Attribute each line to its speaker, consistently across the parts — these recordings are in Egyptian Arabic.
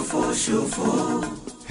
Speaker 1: شوفوا شوفوا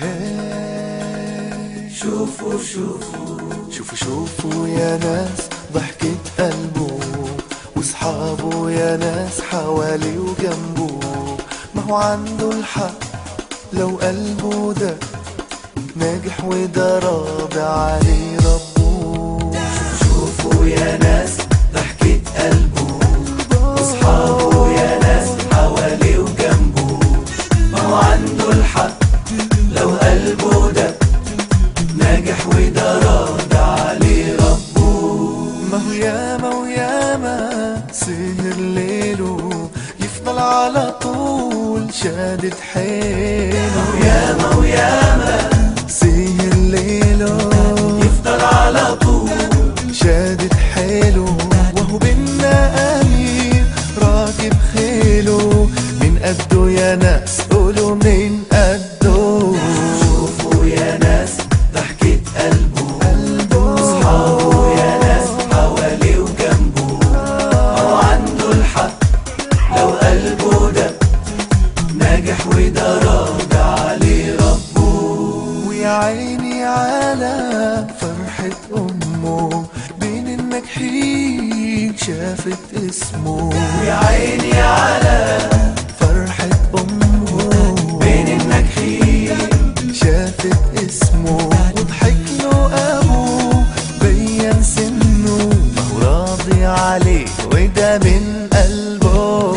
Speaker 2: هاي
Speaker 1: شوفوا شوفوا
Speaker 2: شوفوا شوفوا يا ناس ضحكة قلبه واصحابه يا ناس حوالي وجنبه ما هو عنده الحق لو قلبه ده ناجح وده راضي عليه ربه
Speaker 1: شوفوا يا ناس ضحكة قلبه واصحابه يا ناس حواليه وجنبه ما هو عنده الحق لو قلبه ده ناجح وده راضي عليه ربه
Speaker 2: ما هو ياما وياما سهر ليله يفضل على طول شادد حيله
Speaker 1: ياما وياما
Speaker 2: سهر ليله
Speaker 1: يفضل على طول
Speaker 2: شادد حيله وهو بينا أمير راكب خيله من قده يا ناس قولوا من قده
Speaker 1: شوفوا يا ناس ضحكة قلبه
Speaker 2: قلبه
Speaker 1: أصحابه يا ناس حواليه وجنبه هو عنده الحق لو قلبه ده ناجح وده راضي عليه ربه
Speaker 2: ويا عيني على فرحة أمه بين الناجحين شافت اسمه
Speaker 1: ويا عيني على
Speaker 2: فرحة أمه
Speaker 1: بين الناجحين
Speaker 2: شافت اسمه وضحك له أبوه بين سنه ما هو راضي عليه وده من قلبه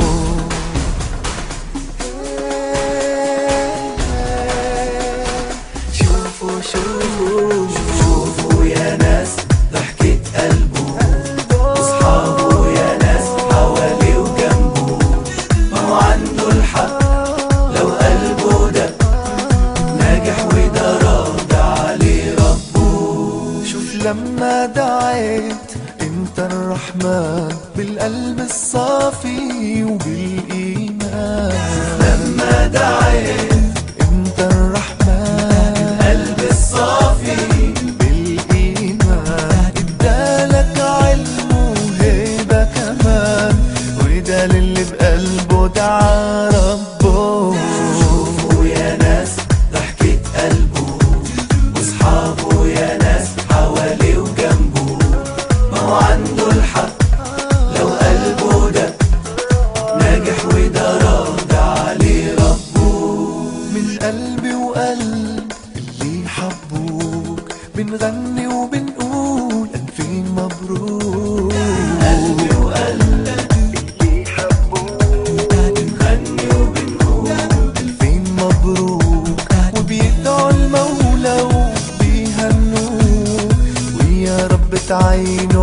Speaker 2: شوفوا شوفوا
Speaker 1: شوفوا يا ناس ضحكة قلبه أصحابه يا ناس حواليه وجنبه ما هو عنده الحق لو قلبه ده ناجح وده راضي عليه ربه
Speaker 2: شوف لما دعيت انت الرحمن بالقلب الصافي وبالإيمان
Speaker 1: لما دعيت
Speaker 2: انت الرحمن
Speaker 1: قلب الصافي
Speaker 2: بالإيمان ادالك علم وهيبة كمان وده للي بقلبه دعا ربه
Speaker 1: شوفوا يا ناس ضحكة قلبه واصحابه يا ناس حواليه وجنبه ما هو عنده الحق لو قلبه ده ناجح وده راضي عليه ربه
Speaker 2: من قلبي وقلب اللي حبوك بنغني وبنقول ألفين مبروك
Speaker 1: قلبي وقلب
Speaker 2: اللي حبوك
Speaker 1: بنغني وبنقول
Speaker 2: ألفين مبروك وبيدعوا المولى وبيهنوك ويا رب تعينه